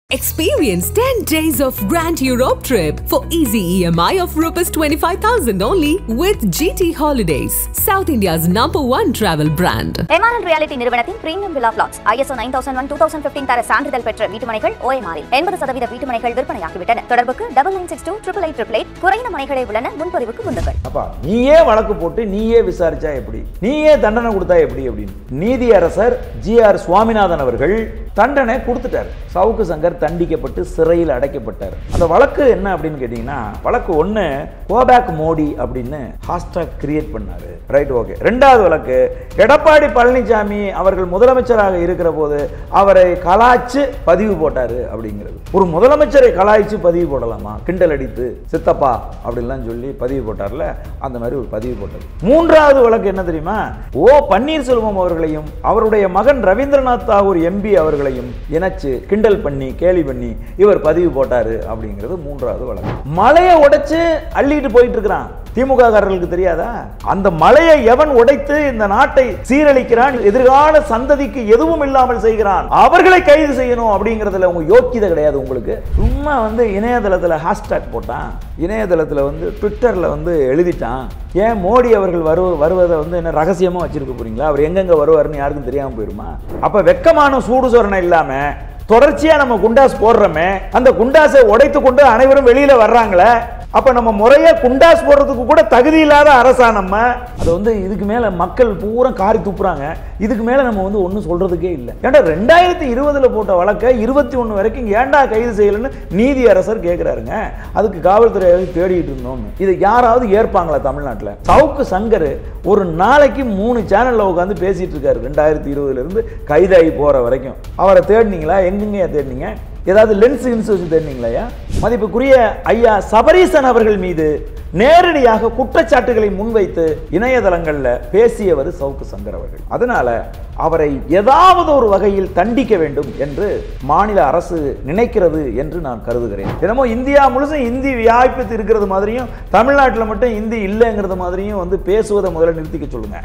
Experience 10 days of Grand Europe trip for easy EMI of Rs 25,000 only with GT Holidays, South India's number one travel brand. MRL reality நிறுவனத்தின் premium villa plots ISO nine thousand one two thousand fifteen தர சான்றிதழ் பெற்ற வீட்டுமனைகள் ஓஎம்ஆரில் எண்பது சதவீத வீட்டுமனைகள் விற்பனையாகிவிட்டன தொடர்புக்கு double nine six two triple eight triple eight குறைந்த மனைகளே உள்ளன முன்பதிவுக்கு முந்துங்கள் அப்பா நீயே வழக்கு போட்டு நீயே விசாரிச்சா எப்படி நீயே தண்டனை கொடுத்தா எப்படி அப்படின்னு நீதியரசர் ஜி ஆர் சுவாமிநாதன் அவர்கள் தண்டனை கொடுத்துட்டார் சவுக்கு சங்கர் தண்டிக்கப்பட்டு சிறையில் அடைக்கப்பட்டார் அந்த வழக்கு என்ன அப்படின்னு கேட்டீங்கன்னா வழக்கு ஒன்று கோபேக் மோடி அப்படின்னு ஹாஸ்டாக் கிரியேட் பண்ணாரு ரைட் ஓகே ரெண்டாவது வழக்கு எடப்பாடி பழனிசாமி அவர்கள் முதலமைச்சராக இருக்கிற போது அவரை கலாய்ச்சு பதிவு போட்டாரு அப்படிங்கிறது ஒரு முதலமைச்சரை கலாய்ச்சு பதிவு போடலாமா கிண்டல் அடித்து சித்தப்பா அப்படின்லாம் சொல்லி பதிவு போட்டார்ல அந்த மாதிரி ஒரு பதிவு போட்டது மூன்றாவது வழக்கு என்ன தெரியுமா ஓ பன்னீர்செல்வம் அவர்களையும் அவருடைய மகன் ரவீந்திரநாத் தாகூர் எம்பி அவர்களையும் இணைச்சு கிண்டல் பண்ணி கேலி பண்ணி இவர் பதிவு போட்டாரு அப்படிங்கிறது மூன்றாவது வழக்கு மலையை உடைச்சு அள்ளிட்டு போயிட்டு இருக்கிறான் திமுக காரர்களுக்கு தெரியாதா அந்த மலையை எவன் உடைத்து இந்த நாட்டை சீரழிக்கிறான் எதிர்கால சந்ததிக்கு எதுவும் இல்லாமல் செய்கிறான் அவர்களை கைது செய்யணும் அப்படிங்கிறதுல உங்க யோக்கியதை கிடையாது உங்களுக்கு சும்மா வந்து இணையதளத்துல ஹேஷ்டாக் போட்டான் இணையதளத்துல வந்து ட்விட்டர்ல வந்து எழுதிட்டான் ஏன் மோடி அவர்கள் வரு வருவதை வந்து என்ன ரகசியமா வச்சிருக்க போறீங்களா அவர் எங்கெங்க வருவாருன்னு யாருக்கும் தெரியாம போயிருமா அப்ப வெக்கமான சூடு சொரணை இல்லாம தொடர்ச்சியா நம்ம குண்டாஸ் போடுறோமே அந்த குண்டாஸை உடைத்து கொண்டு அனைவரும் வெளியில வர்றாங்களே அப்ப நம்ம முறையா குண்டாஸ் போடுறதுக்கு கூட தகுதி இல்லாத அரசா நம்ம அது வந்து இதுக்கு மேல மக்கள் பூரா காரி துப்புறாங்க இதுக்கு மேல நம்ம வந்து ஒன்றும் சொல்றதுக்கே இல்லை ஏன்டா ரெண்டாயிரத்தி இருபதுல போட்ட வழக்கை இருபத்தி ஒன்று வரைக்கும் ஏன்டா கைது செய்யலன்னு நீதி அரசர் கேட்கிறாருங்க அதுக்கு காவல்துறை தேடிட்டு இருந்தோம்னு இதை யாராவது ஏற்பாங்களா தமிழ்நாட்டில் சவுக்கு சங்கர் ஒரு நாளைக்கு மூணு சேனல்ல உட்காந்து பேசிட்டு இருக்காரு ரெண்டாயிரத்தி இருபதுல இருந்து கைதாகி போற வரைக்கும் அவரை தேடினீங்களா எங்கெங்கயா தேடினீங்க ஏதாவது லென்ஸ் இன்ஸ் வச்சு தேடினீங்களா மதிப்புக்குரிய ஐயா சபரீசன் அவர்கள் மீது நேரடியாக குற்றச்சாட்டுகளை முன்வைத்து இணையதளங்கள்ல பேசியவர் சவுக்கு சங்கர் அவர்கள் அதனால அவரை ஏதாவது ஒரு வகையில் தண்டிக்க வேண்டும் என்று மாநில அரசு நினைக்கிறது என்று நான் கருதுகிறேன் என்னமோ இந்தியா முழுசும் இந்தி வியாபித்து இருக்கிறது மாதிரியும் தமிழ்நாட்டில் மட்டும் இந்தி இல்லைங்கிறது மாதிரியும் வந்து பேசுவதை முதல்ல நிறுத்திக்க சொல்லுங்க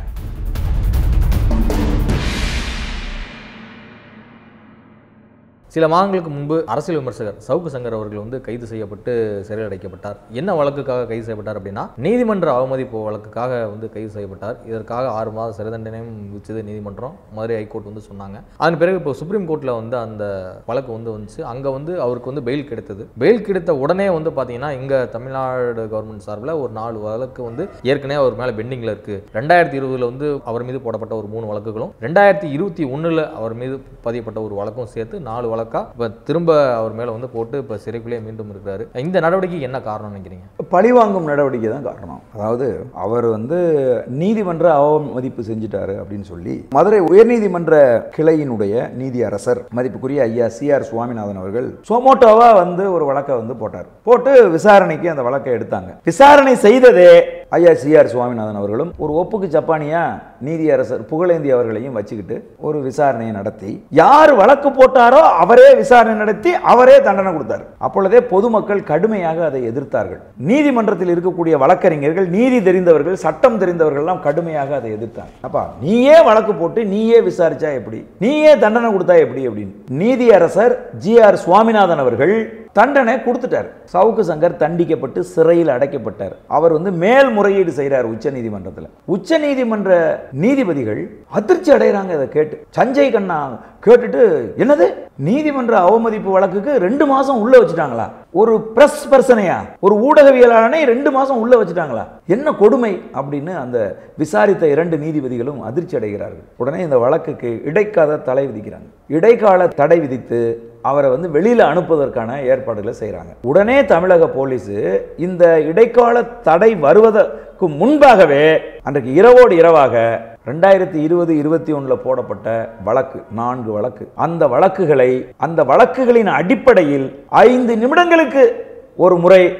சில மாதங்களுக்கு முன்பு அரசியல் விமர்சகர் சவுக்கு சங்கர் அவர்கள் வந்து கைது செய்யப்பட்டு சிறையில் அடைக்கப்பட்டார் என்ன வழக்குக்காக கைது செய்யப்பட்டார் அப்படின்னா நீதிமன்ற அவமதிப்பு வழக்குக்காக வந்து கைது செய்யப்பட்டார் இதற்காக ஆறு மாத சிறை தண்டனையும் விதிச்சது நீதிமன்றம் மதுரை ஹைகோர்ட் வந்து சொன்னாங்க அதன் பிறகு இப்போ சுப்ரீம் கோர்ட்டில் வந்து அந்த வழக்கு வந்து வந்துச்சு அங்கே வந்து அவருக்கு வந்து பெயில் கிடைத்தது பெயில் கிடைத்த உடனே வந்து பார்த்தீங்கன்னா இங்கே தமிழ்நாடு கவர்மெண்ட் சார்பில் ஒரு நாலு வழக்கு வந்து ஏற்கனவே அவர் மேலே பெண்டிங்கில் இருக்குது ரெண்டாயிரத்தி இருபதுல வந்து அவர் மீது போடப்பட்ட ஒரு மூணு வழக்குகளும் ரெண்டாயிரத்தி இருபத்தி ஒன்றில் அவர் மீது பதியப்பட்ட ஒரு வழக்கும் சேர்த்து நாலு வழக்கா இப்போ திரும்ப அவர் மேலே வந்து போட்டு இப்போ சிறைக்குள்ளேயே மீண்டும் இருக்கிறாரு இந்த நடவடிக்கைக்கு என்ன காரணம் நினைக்கிறீங்க பழிவாங்கும் நடவடிக்கை தான் காரணம் அதாவது அவர் வந்து நீதிமன்ற அவமதிப்பு செஞ்சிட்டாரு அப்படின்னு சொல்லி மதுரை உயர்நீதிமன்ற கிளையினுடைய நீதி அரசர் மதிப்புக்குரிய ஐயா சி ஆர் சுவாமிநாதன் அவர்கள் சோமோட்டோவா வந்து ஒரு வழக்கை வந்து போட்டார் போட்டு விசாரணைக்கு அந்த வழக்கை எடுத்தாங்க விசாரணை செய்ததே ஐயா சி ஆர் சுவாமிநாதன் அவர்களும் ஒரு ஒப்புக்கு ஜப்பானியா நீதி அரசர் புகழேந்தி அவர்களையும் வச்சுக்கிட்டு ஒரு விசாரணையை நடத்தி யார் வழக்கு போட்டாரோ அவரே விசாரணை நடத்தி அவரே தண்டனை கொடுத்தார் அப்பொழுதே பொதுமக்கள் கடுமையாக அதை எதிர்த்தார்கள் நீதிமன்றத்தில் இருக்கக்கூடிய வழக்கறிஞர்கள் நீதி தெரிந்தவர்கள் சட்டம் தெரிந்தவர்கள் எல்லாம் கடுமையாக அதை எதிர்த்தாங்க அப்பா நீயே வழக்கு போட்டு நீயே விசாரிச்சா எப்படி நீயே தண்டனை கொடுத்தா எப்படி அப்படின்னு நீதி அரசர் ஜி ஆர் சுவாமிநாதன் அவர்கள் தண்டனை கொடுத்துட்டார் சவுக்கு சங்கர் தண்டிக்கப்பட்டு சிறையில் அடைக்கப்பட்டார் அவர் வந்து மேல்முறையீடு செய்கிறார் உச்ச நீதிமன்றத்தில் உச்ச நீதிமன்ற நீதிபதிகள் அதிர்ச்சி அடைகிறாங்க இதை கேட்டு சஞ்சய் கண்ணா கேட்டுட்டு என்னது நீதிமன்ற அவமதிப்பு வழக்குக்கு ரெண்டு மாசம் உள்ள வச்சுட்டாங்களா ஒரு பிரஸ் பர்சனையா ஒரு ஊடகவியலாளனை ரெண்டு மாசம் உள்ள வச்சுட்டாங்களா என்ன கொடுமை அப்படின்னு அந்த விசாரித்த இரண்டு நீதிபதிகளும் அதிர்ச்சி அடைகிறார்கள் உடனே இந்த வழக்குக்கு இடைக்கால தடை விதிக்கிறாங்க இடைக்கால தடை விதித்து அவரை வந்து வெளியில அனுப்புவதற்கான ஏற்பாடுகளை செய்கிறாங்க உடனே தமிழக போலீஸ் இந்த இடைக்கால தடை வருவதற்கு முன்பாகவே அன்றைக்கு இரவோடு இரவாக ரெண்டாயிரத்தி இருபது இருபத்தி ஒன்றில் போடப்பட்ட வழக்கு நான்கு வழக்கு அந்த வழக்குகளை அந்த வழக்குகளின் அடிப்படையில் ஐந்து நிமிடங்களுக்கு ஒரு முறை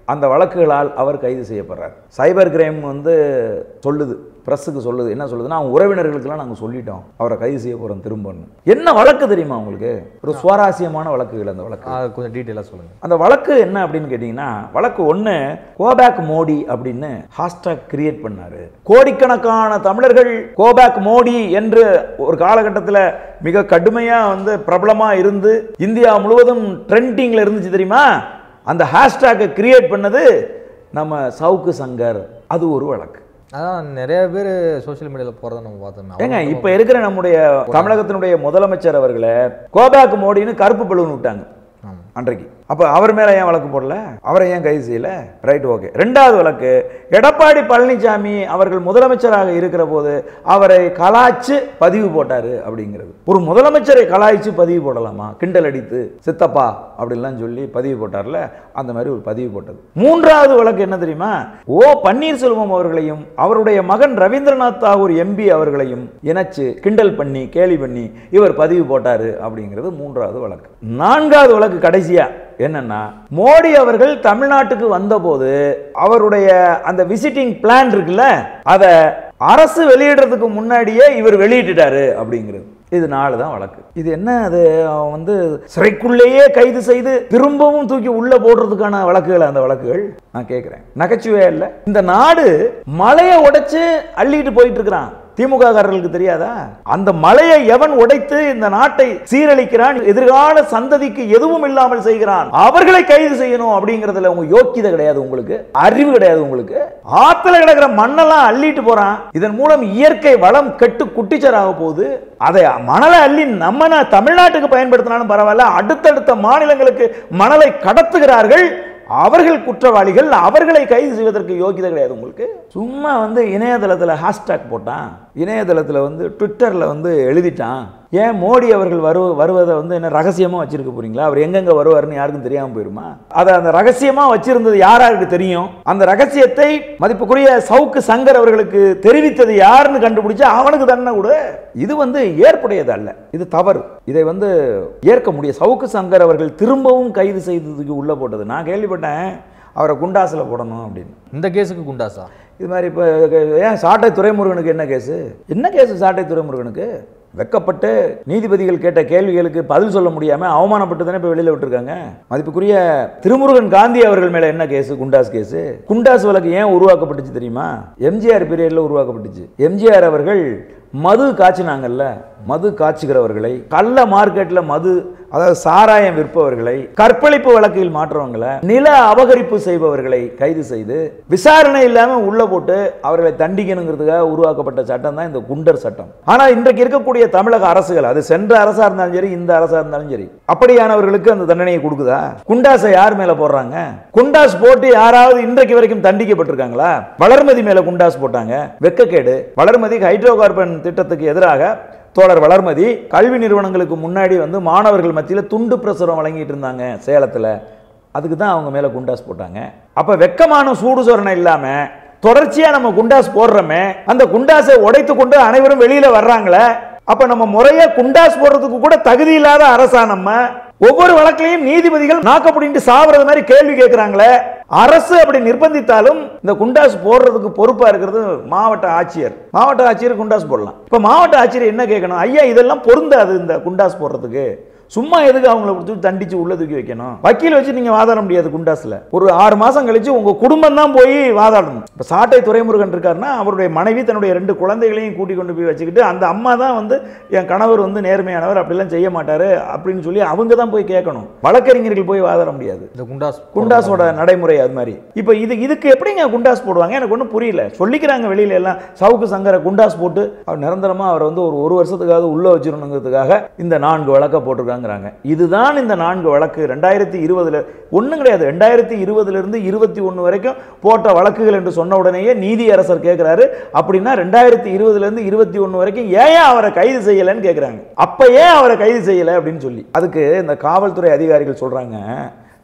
அந்த வழக்குகளால் அவர் கைது செய்யப்படுறார் சைபர் கிரைம் வந்து சொல்லுது பிரஸ்ஸுக்கு சொல்லுது என்ன சொல்லுதுன்னா அவங்க உறவினர்களுக்கெல்லாம் நாங்கள் சொல்லிட்டோம் அவரை கைது செய்ய போகிறோம் திரும்பன்னு என்ன வழக்கு தெரியுமா உங்களுக்கு ஒரு சுவாரஸ்யமான வழக்குகள் அந்த வழக்கு அது கொஞ்சம் டீட்டெயிலாக சொல்லுங்கள் அந்த வழக்கு என்ன அப்படின்னு கேட்டிங்கன்னா வழக்கு ஒன்று கோபேக் மோடி அப்படின்னு ஹாஷ்டாக் கிரியேட் பண்ணாரு கோடிக்கணக்கான தமிழர்கள் கோபேக் மோடி என்று ஒரு காலகட்டத்தில் மிக கடுமையாக வந்து பிரபலமாக இருந்து இந்தியா முழுவதும் ட்ரெண்டிங்கில் இருந்துச்சு தெரியுமா அந்த ஹேஷ்டாக்கை கிரியேட் பண்ணது நம்ம சவுக்கு சங்கர் அது ஒரு வழக்கு அதான் நிறைய பேர் சோஷியல் மீடியாவில் போகிறத நம்ம பார்த்தோமே ஏங்க இப்ப இருக்கிற நம்முடைய தமிழகத்தினுடைய முதலமைச்சர் அவர்களை கோபேக் மோடின்னு கருப்பு பலூன் விட்டாங்க ஆமாம் அன்றைக்கு அப்ப அவர் மேல ஏன் வழக்கு போடல அவரை ஏன் கைது செய்யல ரைட் ஓகே ரெண்டாவது வழக்கு எடப்பாடி பழனிசாமி அவர்கள் முதலமைச்சராக இருக்கிற போது அவரை கலாய்ச்சு பதிவு போட்டாரு அப்படிங்கிறது ஒரு முதலமைச்சரை கலாய்ச்சு பதிவு போடலாமா கிண்டல் அடித்து சித்தப்பா அப்படின்லாம் சொல்லி பதிவு போட்டார்ல அந்த மாதிரி ஒரு பதிவு போட்டது மூன்றாவது வழக்கு என்ன தெரியுமா ஓ பன்னீர்செல்வம் அவர்களையும் அவருடைய மகன் ரவீந்திரநாத் தாகூர் எம்பி அவர்களையும் இணைச்சு கிண்டல் பண்ணி கேலி பண்ணி இவர் பதிவு போட்டாரு அப்படிங்கிறது மூன்றாவது வழக்கு நான்காவது வழக்கு கடைசியா என்னன்னா மோடி அவர்கள் தமிழ்நாட்டுக்கு வந்தபோது அவருடைய அந்த விசிட்டிங் பிளான் இருக்குல்ல அதை அரசு வெளியிடுறதுக்கு முன்னாடியே இவர் வெளியிட்டுட்டாரு அப்படிங்கிறது இது நாலு தான் வழக்கு இது என்ன அது அவன் வந்து சிறைக்குள்ளேயே கைது செய்து திரும்பவும் தூக்கி உள்ள போடுறதுக்கான வழக்குகள் அந்த வழக்குகள் நான் கேட்கிறேன் நகைச்சுவே இல்லை இந்த நாடு மலையை உடைச்சு அள்ளிட்டு போயிட்டு இருக்கிறான் திமுக காரர்களுக்கு தெரியாதா அந்த மலையை எவன் உடைத்து இந்த நாட்டை சீரழிக்கிறான் எதிர்கால சந்ததிக்கு எதுவும் இல்லாமல் செய்கிறான் அவர்களை கைது செய்யணும் அப்படிங்கறதுல உங்க யோக்கியதை கிடையாது உங்களுக்கு அறிவு கிடையாது உங்களுக்கு ஆத்துல கிடக்கிற மண்ணெல்லாம் அள்ளிட்டு போறான் இதன் மூலம் இயற்கை வளம் கெட்டு குட்டிச்சராக போகுது அதை மணலை அள்ளி நம்ம நா- தமிழ்நாட்டுக்கு பயன்படுத்தினாலும் பரவாயில்ல அடுத்தடுத்த மாநிலங்களுக்கு மணலை கடத்துகிறார்கள் அவர்கள் குற்றவாளிகள் அவர்களை கைது செய்வதற்கு யோகிதை கிடையாது உங்களுக்கு சும்மா வந்து இணையதளத்தில் ஹேஷ்டாக் போட்டான் இணையதளத்தில் வந்து ட்விட்டரில் வந்து எழுதிட்டான் ஏன் மோடி அவர்கள் வரு வருவதை வந்து என்ன ரகசியமாக வச்சிருக்க போறீங்களா அவர் எங்கெங்க வருவாருன்னு யாருக்கும் தெரியாமல் போயிருமா அதை அந்த ரகசியமாக வச்சிருந்தது யார் யாருக்கு தெரியும் அந்த ரகசியத்தை மதிப்புக்குரிய சவுக்கு சங்கர் அவர்களுக்கு தெரிவித்தது யாருன்னு கண்டுபிடிச்சு அவனுக்கு தண்டனை கொடு இது வந்து ஏற்புடையது அல்ல இது தவறு இதை வந்து ஏற்க முடியும் சவுக்கு சங்கர் அவர்கள் திரும்பவும் கைது செய்ததுக்கு உள்ள போட்டது நான் கேள்விப்பட்டேன் அவரை குண்டாசில் போடணும் அப்படின்னு இந்த கேஸுக்கு குண்டாசா இது மாதிரி இப்போ ஏன் சாட்டை துரைமுருகனுக்கு என்ன கேஸு என்ன கேஸு சாட்டை துரைமுருகனுக்கு வெக்கப்பட்டு நீதிபதிகள் கேட்ட கேள்விகளுக்கு பதில் சொல்ல முடியாம அவமானப்பட்டு தானே இப்போ வெளியில விட்டுருக்காங்க மதிப்புக்குரிய திருமுருகன் காந்தி அவர்கள் மேல என்ன கேஸ் குண்டாஸ் கேஸ் குண்டாஸ் வழக்கு ஏன் உருவாக்கப்பட்டுச்சு தெரியுமா எம்ஜிஆர் பீரியட்ல உருவாக்கப்பட்டுச்சு எம்ஜிஆர் அவர்கள் மது காய்ச்சினாங்கல்ல மது காய்ச்சுகிறவர்களை கள்ள மார்க்கெட்ல மது அதாவது சாராயம் விற்பவர்களை கற்பழிப்பு வழக்கில் மாற்றுறவங்களை நில அபகரிப்பு செய்பவர்களை கைது செய்து விசாரணை இல்லாம உள்ள போட்டு அவர்களை தண்டிக்கணுங்கிறதுக்காக உருவாக்கப்பட்ட சட்டம் தான் இந்த குண்டர் சட்டம் ஆனா இன்றைக்கு இருக்கக்கூடிய தமிழக அரசுகள் அது சென்ற அரசா இருந்தாலும் சரி இந்த அரசா இருந்தாலும் சரி அப்படியானவர்களுக்கு அந்த தண்டனையை கொடுக்குதா குண்டாஸை யார் மேல போடுறாங்க குண்டாஸ் போட்டு யாராவது இன்றைக்கு வரைக்கும் தண்டிக்கப்பட்டிருக்காங்களா வளர்மதி மேல குண்டாஸ் போட்டாங்க வெக்கக்கேடு வளர்மதி ஹைட்ரோ கார்பன் திட்டத்துக்கு எதிராக தோழர் வளர்மதி கல்வி நிறுவனங்களுக்கு முன்னாடி வந்து மாணவர்கள் மத்தியில் துண்டு பிரசுரம் வழங்கிட்டு இருந்தாங்க சேலத்தில் அதுக்கு தான் அவங்க மேலே குண்டாஸ் போட்டாங்க அப்போ வெக்கமான சூடு சொரணை இல்லாமல் தொடர்ச்சியாக நம்ம குண்டாஸ் போடுறோமே அந்த குண்டாஸை உடைத்து கொண்டு அனைவரும் வெளியில் வர்றாங்களே அப்போ நம்ம முறையாக குண்டாஸ் போடுறதுக்கு கூட தகுதி இல்லாத அரசா நம்ம ஒவ்வொரு வழக்கிலையும் நீதிபதிகள் நாக்கப்பிடிட்டு சாவறது மாதிரி கேள்வி கேட்குறாங்களே அரசு அப்படி நிர்பந்தித்தாலும் இந்த குண்டாஸ் போடுறதுக்கு பொறுப்பா இருக்கிறது மாவட்ட ஆட்சியர் மாவட்ட ஆட்சியர் குண்டாஸ் போடலாம் இப்ப மாவட்ட ஆட்சியர் என்ன கேட்கணும் ஐயா இதெல்லாம் பொருந்தாது இந்த குண்டாஸ் போடுறதுக்கு சும்மா எதுக்கு அவங்கள கொடுத்து தண்டிச்சு உள்ள தூக்கி வைக்கணும் வக்கீல் வச்சு நீங்க வாதாட முடியாது குண்டாஸ்ல ஒரு ஆறு மாசம் கழிச்சு உங்க குடும்பம் தான் போய் வாதாடணும் இப்ப சாட்டை துரைமுருகன் இருக்காருன்னா அவருடைய மனைவி தன்னுடைய ரெண்டு குழந்தைகளையும் கூட்டி கொண்டு போய் வச்சுக்கிட்டு அந்த அம்மா தான் வந்து என் கணவர் வந்து நேர்மையானவர் அப்படிலாம் செய்ய மாட்டாரு அப்படின்னு சொல்லி அவங்க தான் போய் கேட்கணும் வழக்கறிஞர்கள் போய் வாதாட முடியாது இந்த குண்டாஸ் குண்டாஸோட நடைமுறை அது மாதிரி இப்போ இது இதுக்கு எப்படிங்க குண்டாஸ் போடுவாங்க எனக்கு ஒன்றும் புரியல சொல்லிக்கிறாங்க வெளியில எல்லாம் சவுக்கு சங்கரை குண்டாஸ் போட்டு அவர் நிரந்தரமா அவர் வந்து ஒரு ஒரு வருஷத்துக்காவது உள்ள வச்சிடணுங்கிறதுக்காக இந்த நான்கு வழக்க போட்டிருக்காங்கிறாங்க இதுதான் இந்த நான்கு வழக்கு ரெண்டாயிரத்தி இருபதுல ஒன்றும் கிடையாது ரெண்டாயிரத்தி இருபதுல இருந்து இருபத்தி ஒன்று வரைக்கும் போட்ட வழக்குகள் என்று சொன்ன உடனேயே நீதியரசர் கேட்கிறாரு அப்படின்னா ரெண்டாயிரத்தி இருபதுல இருந்து இருபத்தி ஒன்று வரைக்கும் ஏன் அவரை கைது செய்யலைன்னு கேட்குறாங்க அப்ப ஏன் அவரை கைது செய்யலை அப்படின்னு சொல்லி அதுக்கு இந்த காவல்துறை அதிகாரிகள் சொல்றாங்க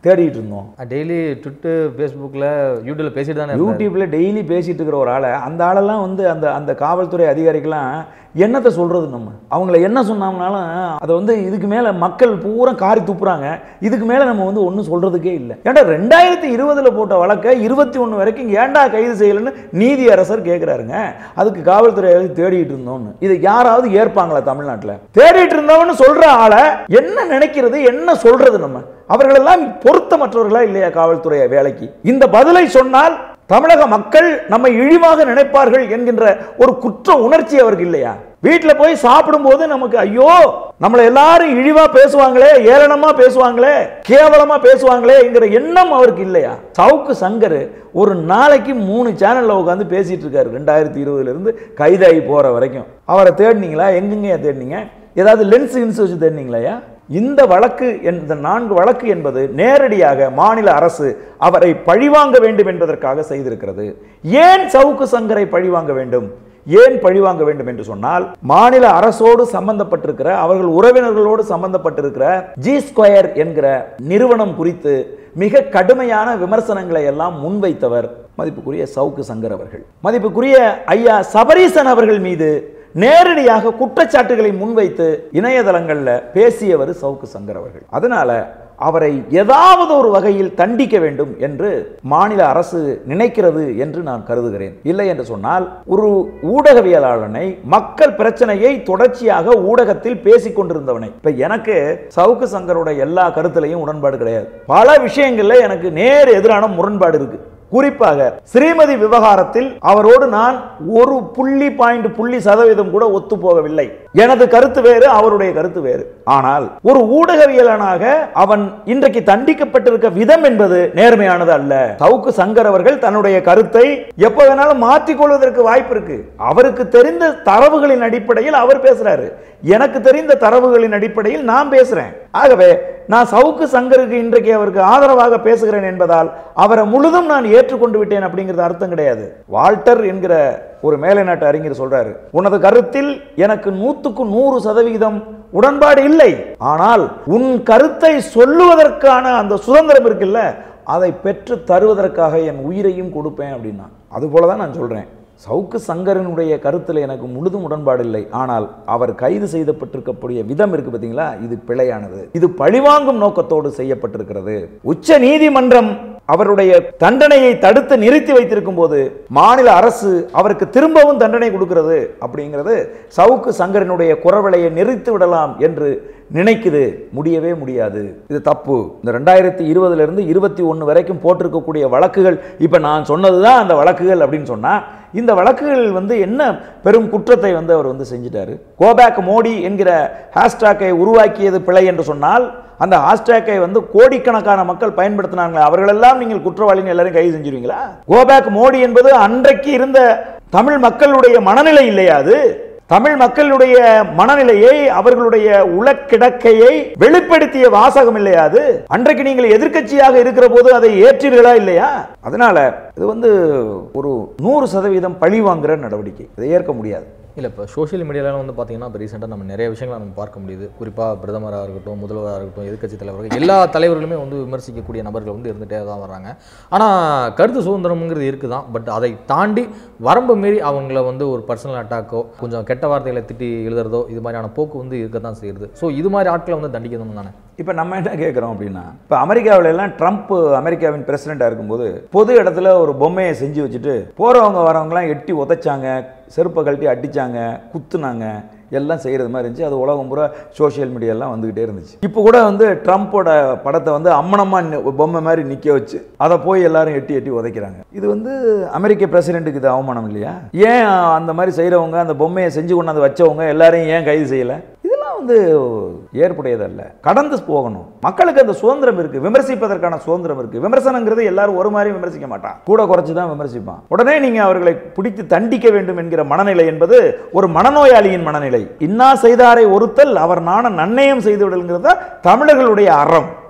தேடிட்டு இருந்தோம் டெய்லி ட்விட்டர் ஃபேஸ்புக்கில் யூடியூப்ல பேசிட்டு தானே இருந்தாரு. யூடியூப்ல டெய்லி பேசிட்டு இருக்கிற ஒரு ஆளை அந்த ஆளெல்லாம் வந்து அந்த அந்த காவல்துறை அதிகாரிகள்லாம் என்னத்தை சொல்றது நம்ம அவங்கள என்ன சொன்னாங்கனாலும் அதை வந்து இதுக்கு மேல மக்கள் பூரா காரி துப்புறாங்க இதுக்கு மேல நம்ம வந்து ஒன்றும் சொல்றதுக்கே இல்லை ஏன்டா ரெண்டாயிரத்தி இருபதுல போட்ட வழக்கை இருபத்தி ஒன்று வரைக்கும் ஏன்டா கைது செய்யலைன்னு நீதி அரசர் கேட்குறாருங்க அதுக்கு காவல்துறை அதிகாரி தேடிட்டு இருந்தோம்னு இதை யாராவது ஏற்பாங்களா தமிழ்நாட்டில் தேடிட்டு இருந்தவன்னு சொல்ற ஆளை என்ன நினைக்கிறது என்ன சொல்றது நம்ம அவர்களெல்லாம் பொருத்தமற்றவர்களா இல்லையா காவல்துறை வேலைக்கு இந்த பதிலை சொன்னால் தமிழக மக்கள் நம்மை இழிவாக நினைப்பார்கள் என்கின்ற ஒரு குற்ற உணர்ச்சி அவருக்கு இல்லையா வீட்டில் போய் சாப்பிடும்போது நமக்கு ஐயோ நம்மளை எல்லாரும் இழிவா பேசுவாங்களே ஏளனமா பேசுவாங்களே கேவலமா பேசுவாங்களே என்கிற எண்ணம் அவருக்கு இல்லையா சவுக்கு சங்கர் ஒரு நாளைக்கு மூணு சேனல்ல உட்காந்து பேசிட்டு இருக்காரு ரெண்டாயிரத்தி இருபதுல இருந்து கைதாகி போற வரைக்கும் அவரை தேடினீங்களா எங்கெங்கயா தேடினீங்க ஏதாவது லென்ஸ் கின்ஸ் வச்சு தேடினீங்களாயா இந்த வழக்கு இந்த நான்கு வழக்கு என்பது நேரடியாக மாநில அரசு அவரை பழிவாங்க வேண்டும் என்பதற்காக செய்திருக்கிறது ஏன் சவுக்கு சங்கரை பழிவாங்க வேண்டும் ஏன் பழிவாங்க வேண்டும் என்று சொன்னால் மாநில அரசோடு சம்பந்தப்பட்டிருக்கிற அவர்கள் உறவினர்களோடு சம்பந்தப்பட்டிருக்கிற ஜி ஸ்கொயர் என்கிற நிறுவனம் குறித்து மிக கடுமையான விமர்சனங்களை எல்லாம் முன்வைத்தவர் மதிப்புக்குரிய சவுக்கு சங்கர் அவர்கள் மதிப்புக்குரிய ஐயா சபரீசன் அவர்கள் மீது நேரடியாக குற்றச்சாட்டுகளை முன்வைத்து இணையதளங்கள்ல பேசியவர் சவுக்கு சங்கர் அவர்கள் அதனால அவரை ஏதாவது ஒரு வகையில் தண்டிக்க வேண்டும் என்று மாநில அரசு நினைக்கிறது என்று நான் கருதுகிறேன் இல்லை என்று சொன்னால் ஒரு ஊடகவியலாளனை மக்கள் பிரச்சனையை தொடர்ச்சியாக ஊடகத்தில் பேசிக் கொண்டிருந்தவனை இப்ப எனக்கு சவுக்கு சங்கரோட எல்லா கருத்துலையும் உடன்பாடு கிடையாது பல விஷயங்கள்ல எனக்கு நேர் எதிரான முரண்பாடு இருக்கு குறிப்பாக ஸ்ரீமதி விவகாரத்தில் அவரோடு நான் ஒரு புள்ளி பாயிண்ட் புள்ளி சதவீதம் கூட ஒத்து போகவில்லை எனது கருத்து வேறு அவருடைய கருத்து வேறு ஆனால் ஒரு ஊடகவியலானாக அவன் இன்றைக்கு தண்டிக்கப்பட்டிருக்க விதம் என்பது நேர்மையானது அல்ல சவுக்கு சங்கர் அவர்கள் தன்னுடைய கருத்தை எப்ப வேணாலும் மாற்றிக் கொள்வதற்கு வாய்ப்பு இருக்கு அவருக்கு தெரிந்த தரவுகளின் அடிப்படையில் அவர் பேசுறாரு எனக்கு தெரிந்த தரவுகளின் அடிப்படையில் நான் பேசுறேன் ஆகவே நான் சவுக்கு சங்கருக்கு இன்றைக்கு அவருக்கு ஆதரவாக பேசுகிறேன் என்பதால் அவரை முழுதும் நான் ஏற்றுக்கொண்டு விட்டேன் அப்படிங்கிறது அர்த்தம் கிடையாது வால்டர் என்கிற ஒரு மேலை நாட்டு அறிஞர் சொல்றாரு உனது கருத்தில் எனக்கு நூத்துக்கு நூறு சதவிகிதம் உடன்பாடு இல்லை ஆனால் உன் கருத்தை சொல்லுவதற்கான அந்த சுதந்திரம் இருக்குல்ல அதை பெற்று தருவதற்காக என் உயிரையும் கொடுப்பேன் அப்படின்னா அது போல தான் நான் சொல்றேன் சவுக்கு சங்கரனுடைய கருத்தில் எனக்கு முழுதும் உடன்பாடு இல்லை ஆனால் அவர் கைது செய்யப்பட்டிருக்கக்கூடிய விதம் இருக்கு பார்த்தீங்களா இது பிழையானது இது பழிவாங்கும் நோக்கத்தோடு செய்யப்பட்டிருக்கிறது உச்ச நீதிமன்றம் அவருடைய தண்டனையை தடுத்து நிறுத்தி வைத்திருக்கும் போது மாநில அரசு அவருக்கு திரும்பவும் தண்டனை கொடுக்கிறது அப்படிங்கிறது சவுக்கு சங்கரனுடைய குறவலையை நிறுத்தி விடலாம் என்று நினைக்குது முடியவே முடியாது இது தப்பு இந்த ரெண்டாயிரத்தி இருபதுல இருந்து இருபத்தி ஒன்று வரைக்கும் போட்டிருக்கக்கூடிய வழக்குகள் இப்போ நான் சொன்னதுதான் அந்த வழக்குகள் அப்படின்னு சொன்னா இந்த வழக்குகள் வந்து என்ன பெரும் குற்றத்தை வந்து அவர் வந்து செஞ்சிட்டாரு கோபேக் மோடி என்கிற ஹேஷ்டாக்கை உருவாக்கியது பிழை என்று சொன்னால் அந்த ஹேஷ்டேக்கை வந்து கோடிக்கணக்கான மக்கள் பயன்படுத்தினாங்களே அவர்களெல்லாம் நீங்கள் குற்றவாளின்னு எல்லாரும் கைது செஞ்சிருவீங்களா கோபேக் மோடி என்பது அன்றைக்கு இருந்த தமிழ் மக்களுடைய மனநிலை இல்லையா அது தமிழ் மக்களுடைய மனநிலையை அவர்களுடைய உளக்கிடக்கையை வெளிப்படுத்திய வாசகம் இல்லையா அது அன்றைக்கு நீங்கள் எதிர்க்கட்சியாக இருக்கிற போது அதை ஏற்றீர்களா இல்லையா அதனால இது வந்து ஒரு நூறு சதவீதம் பழி வாங்குற நடவடிக்கை இதை ஏற்க முடியாது இல்லை இப்போ சோஷியல் மீடியாலாம் வந்து பார்த்தீங்கன்னா இப்போ ரீசெண்டாக நம்ம நிறைய விஷயங்களை நம்ம பார்க்க முடியுது குறிப்பாக பிரதமராக இருக்கட்டும் முதல்வராக இருக்கட்டும் எதிர்க்கட்சி தலைவர்கள் எல்லா தலைவர்களுமே வந்து விமர்சிக்கக்கூடிய நபர்கள் வந்து இருந்துகிட்டே தான் வர்றாங்க ஆனால் கருத்து சுதந்திரம்ங்கிறது இருக்குது தான் பட் அதை தாண்டி வரம்பு மீறி அவங்கள வந்து ஒரு பர்சனல் அட்டாக்கோ கொஞ்சம் கெட்ட வார்த்தைகளை திட்டி எழுதுறதோ இது மாதிரியான போக்கு வந்து இருக்க தான் செய்யுது ஸோ இது மாதிரி ஆட்களை வந்து தண்டிக்கணும் தானே இப்போ நம்ம என்ன கேட்குறோம் அப்படின்னா இப்போ அமெரிக்காவுல எல்லாம் ட்ரம்ப் அமெரிக்காவின் பிரசிடெண்ட்டாக இருக்கும்போது பொது இடத்துல ஒரு பொம்மையை செஞ்சு வச்சுட்டு போகிறவங்க வரவங்கலாம் எட்டி உதைச்சாங்க செருப்பை கழட்டி அடிச்சாங்க குத்துனாங்க எல்லாம் செய்கிறது மாதிரி இருந்துச்சு அது உலகம் பூரா சோஷியல் மீடியாலாம் வந்துக்கிட்டே இருந்துச்சு இப்போ கூட வந்து ட்ரம்ப்போட படத்தை வந்து அம்மனமாக பொம்மை மாதிரி நிற்க வச்சு அதை போய் எல்லாரும் எட்டி எட்டி உதைக்கிறாங்க இது வந்து அமெரிக்க பிரசிடெண்ட்டுக்கு இது அவமானம் இல்லையா ஏன் அந்த மாதிரி செய்கிறவங்க அந்த பொம்மையை செஞ்சு கொண்டாந்து வச்சவங்க எல்லாரையும் ஏன் கைது செய்யலை இதெல்லாம் வந்து ஏற்புடையதல்ல கடந்து போகணும் மக்களுக்கு அந்த சுதந்திரம் இருக்கு விமர்சிப்பதற்கான சுதந்திரம் இருக்கு விமர்சனங்கிறது எல்லாரும் ஒரு மாதிரி விமர்சிக்க மாட்டான் கூட குறைச்சு தான் விமர்சிப்பான் உடனே நீங்க அவர்களை பிடித்து தண்டிக்க வேண்டும் என்கிற மனநிலை என்பது ஒரு மனநோயாளியின் மனநிலை இன்னா செய்தாரை ஒருத்தல் அவர் நாண நன்னயம் செய்து விடல்ங்கிறது தான் தமிழர்களுடைய அறம்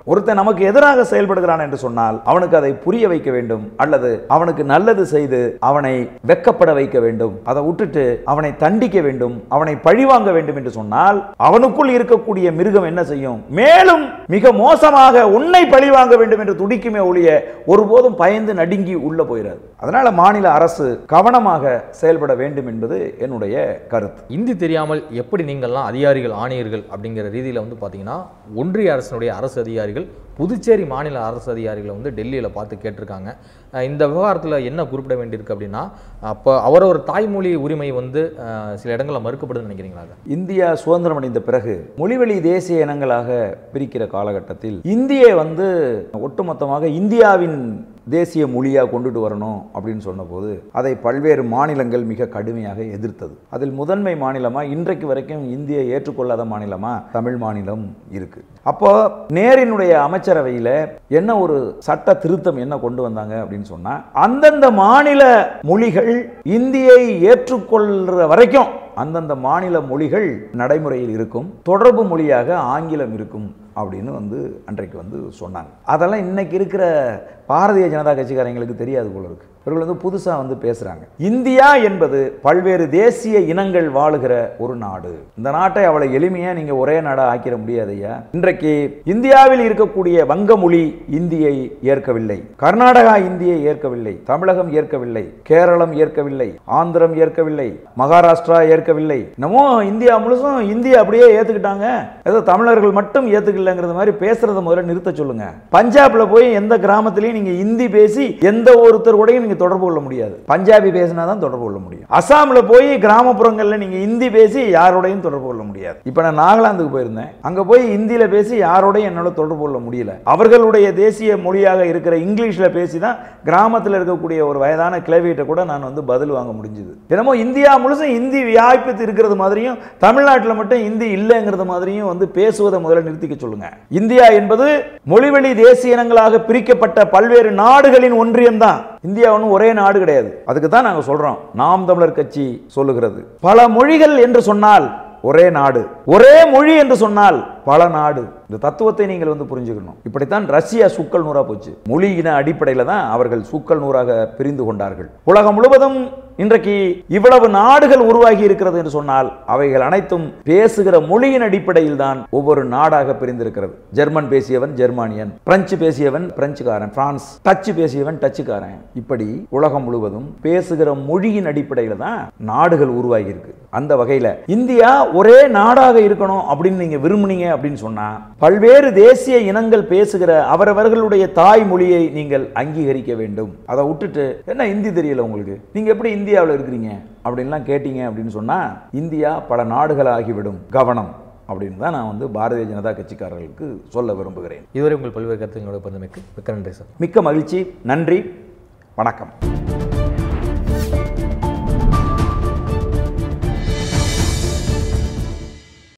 ஒருத்தன் நமக்கு எதிராக செயல்படுகிறான் என்று சொன்னால் அவனுக்கு அதை புரிய வைக்க வேண்டும் அல்லது அவனுக்கு நல்லது செய்து அவனை வெக்கப்பட வைக்க வேண்டும் அதை விட்டுட்டு அவனை தண்டிக்க வேண்டும் அவனை பழிவாங்க வேண்டும் என்று சொன்னால் அவனுக்குள் இருக்கக்கூடிய மிருகம் என்ன செய்யும் மேலும் மிக மோசமாக உன்னை பழிவாங்க வேண்டும் என்று துடிக்குமே ஒழிய ஒருபோதும் பயந்து நடுங்கி உள்ள போயிடாது அதனால மாநில அரசு கவனமாக செயல்பட வேண்டும் என்பது என்னுடைய கருத்து இந்தி தெரியாமல் எப்படி நீங்கள்லாம் அதிகாரிகள் ஆணையர்கள் அப்படிங்கிற ரீதியில் வந்து பார்த்தீங்கன்னா ஒன்றிய அரசினுடைய அரசு அதிகாரிகள் புதுச்சேரி மாநில அரசு அதிகாரிகளை வந்து டெல்லியில் பார்த்து கேட்டிருக்காங்க அஹ் இந்த விவகாரத்தில் என்ன குறிப்பிட வேண்டியிருக்கு அப்படின்னா அப்போ அவரவர் தாய்மொழி உரிமை வந்து அஹ், சில இடங்களில் மறுக்கப்படுதுன்னு நினைக்கிறீங்களா அதை? இந்தியா சுதந்திரம் அடைந்த பிறகு மொழிவழி தேசிய இனங்களாக பிரிக்கிற காலகட்டத்தில் இந்தியை வந்து ஒட்டுமொத்தமாக இந்தியாவின் தேசிய மொழியாக கொண்டுட்டு வரணும் அப்படின்னு சொன்னபோது அதை பல்வேறு மாநிலங்கள் மிக கடுமையாக எதிர்த்தது அதில் முதன்மை மாநிலமாக இன்றைக்கு வரைக்கும் இந்தியை ஏற்றுக்கொள்ளாத மாநிலமாக தமிழ் மாநிலம் இருக்கு அப்போ நேரினுடைய அமைச்சரவையில் என்ன ஒரு சட்ட திருத்தம் என்ன கொண்டு வந்தாங்க அப்படின்னு சொன்னா அந்தந்த மாநில மொழிகள் இந்தியை ஏற்றுக்கொள்ற வரைக்கும் அந்தந்த மாநில மொழிகள் நடைமுறையில் இருக்கும் தொடர்பு மொழியாக ஆங்கிலம் இருக்கும் அப்படின்னு வந்து அன்றைக்கு வந்து சொன்னாங்க அதெல்லாம் இன்னைக்கு இருக்கிற பாரதிய ஜனதா கட்சிக்காரங்களுக்கு தெரியாது போல இருக்கு இவர்கள் வந்து புதுசாக வந்து பேசுகிறாங்க இந்தியா என்பது பல்வேறு தேசிய இனங்கள் வாழுகிற ஒரு நாடு இந்த நாட்டை அவ்வளோ எளிமையாக நீங்கள் ஒரே நாடாக ஆக்கிட முடியாதையா இன்றைக்கு இந்தியாவில் இருக்கக்கூடிய வங்க மொழி இந்தியை ஏற்கவில்லை கர்நாடகா இந்தியை ஏற்கவில்லை தமிழகம் ஏற்கவில்லை கேரளம் ஏற்கவில்லை ஆந்திரம் ஏற்கவில்லை மகாராஷ்டிரா ஏற்கவில்லை என்னமோ இந்தியா முழுசும் இந்தியா அப்படியே ஏற்றுக்கிட்டாங்க ஏதோ தமிழர்கள் மட்டும் ஏற்றுக்கலங்கிறது மாதிரி பேசுறத முதல்ல நிறுத்த சொல்லுங்க பஞ்சாப்ல போய் எந்த கிராமத்திலையும் நீங்க இந்தி பேசி எந்த ஒருத்தர் கூடயும் நீங்க தொடர்பு கொள்ள முடியாது பஞ்சாபி பேசினா தான் தொடர்பு கொள்ள முடியும் அசாம்ல போய் கிராமப்புறங்கள்ல நீங்க இந்தி பேசி யாரோடையும் தொடர்பு கொள்ள முடியாது இப்போ நான் நாகாலாந்துக்கு போயிருந்தேன் அங்க போய் இந்தியில பேசி யாரோடையும் என்னால தொடர்பு கொள்ள முடியல அவர்களுடைய தேசிய மொழியாக இருக்கிற இங்கிலீஷ்ல பேசி தான் கிராமத்தில் இருக்கக்கூடிய ஒரு வயதான கிளவியிட்ட கூட நான் வந்து பதில் வாங்க முடிஞ்சுது என்னமோ இந்தியா முழுசும் இந்தி வியாபித்து இருக்கிறது மாதிரியும் தமிழ்நாட்டில் மட்டும் இந்தி இல்லைங்கிறது மாதிரியும் வந்து பேசுவதை முதல்ல நிறுத்திக்க சொல்லுங்க இந்தியா என்பது மொழிவழி தேசிய இனங்களாக பிரிக்கப்பட்ட பல்வேறு நாடுகளின் ஒன்றியம் தான் இந்தியா ஒன்றும் ஒரே நாடு கிடையாது அதுக்கு தான் நாங்கள் சொல்றோம் நாம் தமிழர் கட்சி சொல்லுகிறது பல மொழிகள் என்று சொன்னால் ஒரே நாடு ஒரே மொழி என்று சொன்னால் பல நாடு இந்த தத்துவத்தை நீங்கள் வந்து புரிஞ்சுக்கணும் இப்படித்தான் ரஷ்யா சுக்கல் நூறா போச்சு மொழியின அடிப்படையில் தான் அவர்கள் சுக்கல் நூறாக பிரிந்து கொண்டார்கள் உலகம் முழுவதும் இன்றைக்கு இவ்வளவு நாடுகள் உருவாகி இருக்கிறது என்று சொன்னால் அவைகள் அனைத்தும் பேசுகிற மொழியின் அடிப்படையில் தான் ஒவ்வொரு நாடாக பிரிந்திருக்கிறது ஜெர்மன் பேசியவன் ஜெர்மானியன் பிரெஞ்சு பேசியவன் பிரெஞ்சுக்காரன் பிரான்ஸ் டச்சு பேசியவன் டச்சுக்காரன் இப்படி உலகம் முழுவதும் பேசுகிற மொழியின் அடிப்படையில் தான் நாடுகள் உருவாகி இருக்கு அந்த வகையில இந்தியா ஒரே நாடாக இருக்கணும் அப்படின்னு நீங்க விரும்புனீங்க அப்படின்னு சொன்னா பல்வேறு தேசிய இனங்கள் பேசுகிற அவரவர்களுடைய தாய் மொழியை நீங்கள் அங்கீகரிக்க வேண்டும் அதை விட்டுட்டு என்ன இந்தி தெரியல உங்களுக்கு நீங்க எப்படி இந்தியாவில் இருக்கிறீங்க அப்படின்லாம் கேட்டீங்க அப்படின்னு சொன்னா இந்தியா பல நாடுகள் ஆகிவிடும் கவனம் அப்படின்னு தான் நான் வந்து பாரதிய ஜனதா கட்சிக்காரர்களுக்கு சொல்ல விரும்புகிறேன் இதுவரை உங்கள் பல்வேறு கருத்துங்களோட பகிர்ந்தமைக்கு மிக்க நன்றி சார் மிக்க மகிழ்ச்சி நன்றி வணக்கம்